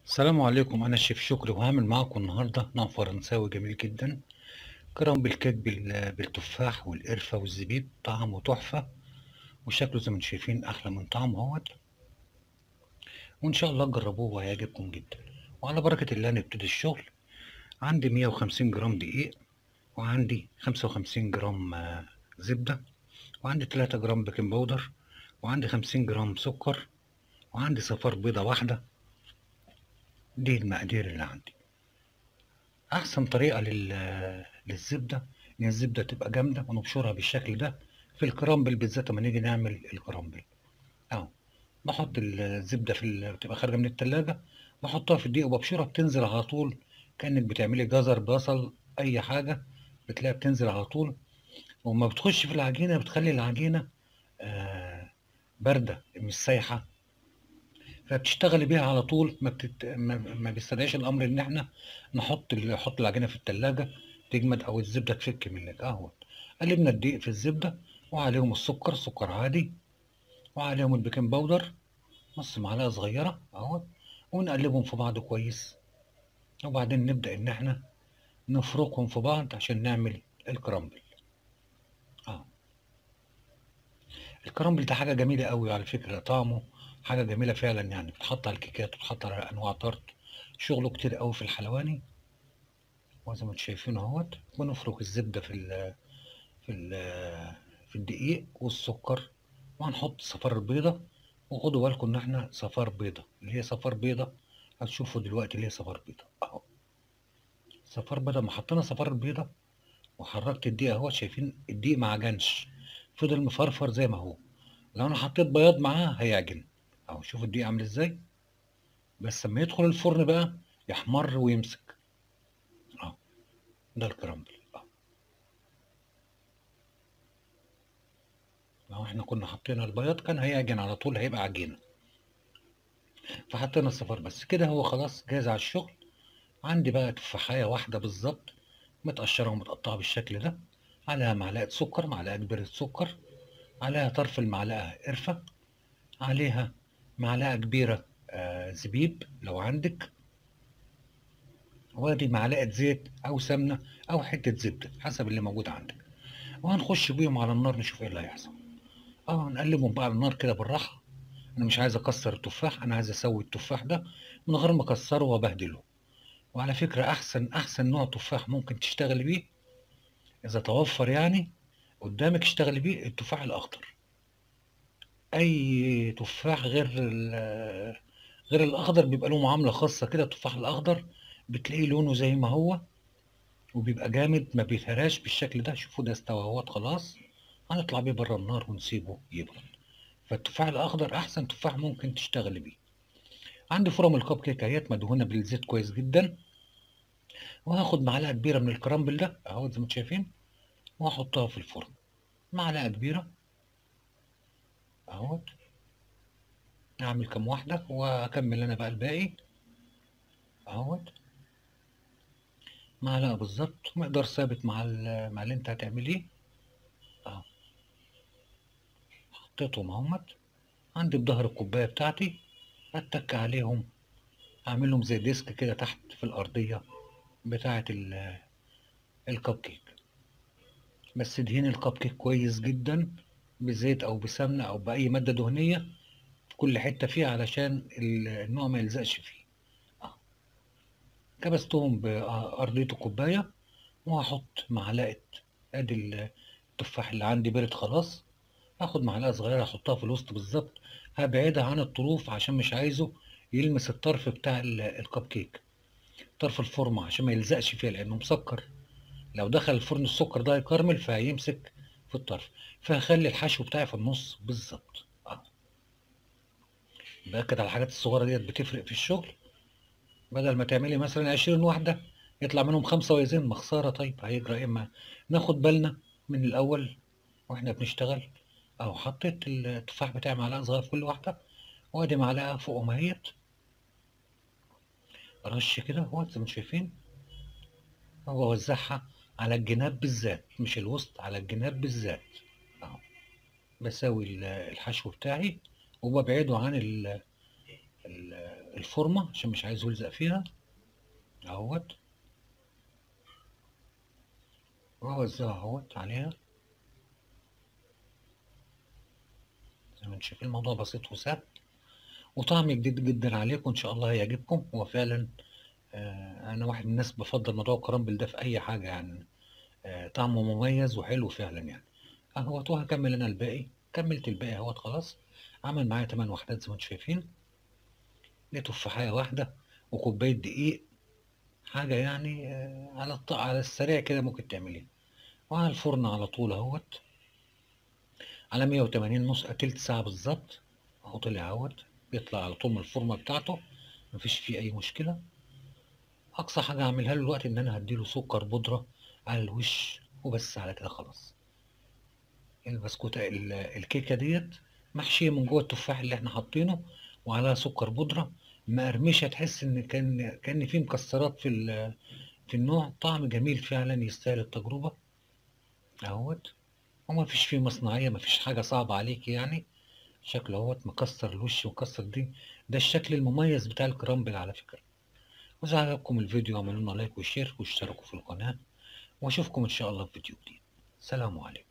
السلام عليكم أنا الشيف شكري وهعمل معاكم النهاردة نوع فرنساوي جميل جدا كرامبل كيك بال- بالتفاح والقرفة والزبيب طعمه تحفة وشكله زي ما انتم شايفين أحلى من طعمه اهوت وإن شاء الله تجربوه وهيعجبكم جدا وعلى بركة الله نبتدي الشغل عندي 150 جرام دقيق وعندي 55 جرام آه، زبدة وعندي 3 جرام بيكنج باودر وعندي 50 جرام سكر وعندي صفار بيضة واحدة دي المقادير اللي عندي احسن طريقه لل... للزبده ان الزبده تبقى جامده ونبشرها بالشكل ده في الكرامبل بالذات لما نيجي نعمل الكرامبل اهو بحط الزبده في ال... بتبقى خارجه من التلاجة بحطها في الدقيق وببشرها بتنزل على طول كانك بتعملي جزر بصل اي حاجه بتلاقيها بتنزل على طول وما بتخش في العجينه بتخلي العجينه آه بارده مش سايحه فبتشتغلي بيها على طول ما, بتت... ما... ما بيستدعيش الامر ان احنا نحط ال... نحط العجينه في التلاجة تجمد او الزبده تفك منك اهو قلبنا الدقيق في الزبده وعليهم السكر سكر عادي وعليهم البيكنج باودر نص معلقه صغيره اهو ونقلبهم في بعض كويس وبعدين نبدا ان احنا نفركهم في بعض عشان نعمل الكرامبل اه الكرامبل ده حاجه جميله قوي على فكره طعمه حاجه جميله فعلا يعني بتحط على الكيكات وبتحط على انواع طرد شغله كتير قوي في الحلواني وزي ما انتم شايفين اهوت بنفرك الزبده في ال في ال في الدقيق والسكر وهنحط صفار البيضه وخدوا بالكم ان احنا صفار بيضه اللي هي صفار بيضه هتشوفوا دلوقتي اللي هي صفار بيضه اهو صفار بيضه ما حطينا صفار البيضه وحركت الدقيق اهو شايفين الدقيق ما عجنش فضل مفرفر زي ما هو لو انا حطيت بياض معاه هيعجن اهو شوفوا الدقيق عامل ازاي بس لما يدخل الفرن بقى يحمر ويمسك اهو ده الكرامبل اهو لو احنا كنا حطينا البياض كان هيعجن على طول هيبقى عجينه فحطينا الصفار بس كده هو خلاص جاهز على الشغل عندي بقى تفاحية واحدة بالظبط متقشرة ومتقطعة بالشكل ده عليها معلقة سكر معلقة كبيرة سكر عليها طرف المعلقة قرفة عليها معلقة كبيرة آه زبيب لو عندك وادي معلقة زيت أو سمنة أو حتة زبدة حسب اللي موجود عندك وهنخش بيهم على النار نشوف ايه اللي هيحصل اه نقلبهم بقى على النار كده بالراحة أنا مش عايز أكسر التفاح أنا عايز أسوي التفاح ده من غير ما أكسره وأبهدله وعلى فكرة أحسن أحسن نوع تفاح ممكن تشتغل بيه إذا توفر يعني قدامك اشتغل بيه التفاح الأخضر أي تفاح غير ال- غير الأخضر بيبقى له معاملة خاصة كده التفاح الأخضر بتلاقيه لونه زي ما هو وبيبقى جامد ما بيتهراش بالشكل ده شوفوا ده استوى اهوت خلاص هنطلع بيه بره النار ونسيبه يبرد فالتفاح الأخضر أحسن تفاح ممكن تشتغل بيه عندي فرم الكب كيك اهيت مدهونة بالزيت كويس جدا وهاخد معلقة كبيرة من الكرامبل ده اهو زي ما انتم شايفين وهحطها في الفرن معلقة كبيرة اهوت اعمل كام واحدة واكمل انا بقى الباقي اهوت معلقة بالظبط مقدار ثابت مع ال- مع اللي انت هتعمليه اهو حطيتهم اهمت عندي بظهر الكوباية بتاعتي اتك عليهم اعملهم زي ديسك كده تحت في الارضية بتاعة ال- الكب كيك بس ادهين الكب كيك كويس جدا بزيت او بسمنة او باي مادة دهنية في كل حتة فيها علشان ال- النوع ما يلزقش فيه اه كبستهم بأرضية الكوباية وهحط معلقة ادي التفاح اللي عندي برد خلاص هاخد معلقة صغيرة احطها في الوسط بالظبط هبعدها عن الطروف عشان مش عايزه يلمس الطرف بتاع ال- الكب كيك طرف الفورمة عشان ما يلزقش فيها لأنه مسكر لو دخل الفرن السكر ده هيكرمل فهيمسك في الطرف فهخلي الحشو بتاعي في النص بالظبط اه باكد على الحاجات الصغيرة ديت بتفرق في الشغل بدل ما تعملي مثلا عشرين واحدة يطلع منهم خمسة ويزن ما خسارة طيب هيجرى اما ناخد بالنا من الأول واحنا بنشتغل اهو حطيت التفاح بتاعي معلقة صغيرة في كل واحدة وادي معلقة فوقهم اهيت رش كده اهو زي ما انتم شايفين وبوزعها على الجناب بالذات مش الوسط على الجناب بالذات اهو بساوي ال- الحشو بتاعي وببعده عن ال- ال- الفورمة عشان مش عايزه يلزق فيها اهوت واوزعها اهوت عليها زي ما انتم شايفين الموضوع بسيط وسهل وطعم جديد جدا عليكم ان شاء الله هيعجبكم هو فعلا آه انا واحد من الناس بفضل موضوع الكرامبل ده في اي حاجه يعني آه طعمه مميز وحلو فعلا يعني اهوت وهكمل انا الباقي كملت الباقي اهوت خلاص عمل معايا 8 وحدات زي ما انتم شايفين دي تفاحية واحدة وكوباية دقيق حاجة يعني آه، على الط... على السريع كده ممكن تعمليها وعلى الفرن على طول اهوت على 180 نص تلت ساعة بالظبط اهو طلع اهوت بيطلع على طول من الفورمة بتاعته مفيش فيه أي مشكلة أقصى حاجة أعملها له دلوقتي إن أنا هديله سكر بودرة على الوش وبس على كده خلاص البسكوتة ال- الكيكة ديت محشية من جوه التفاح اللي احنا حاطينه وعليها سكر بودرة مقرمشة تحس إن كان كأن فيه مكسرات في ال- في النوع طعم جميل فعلا يستاهل التجربة اهوت وما فيش فيه مصنعية ما فيش حاجة صعبة عليك يعني شكله اهوت مكسر الوش ومكسر دي ده الشكل المميز بتاع الكرامبل على فكرة وإذا عجبكم الفيديو اعملوا لنا لايك وشير واشتركوا في القناة واشوفكم ان شاء الله في فيديو جديد سلام عليكم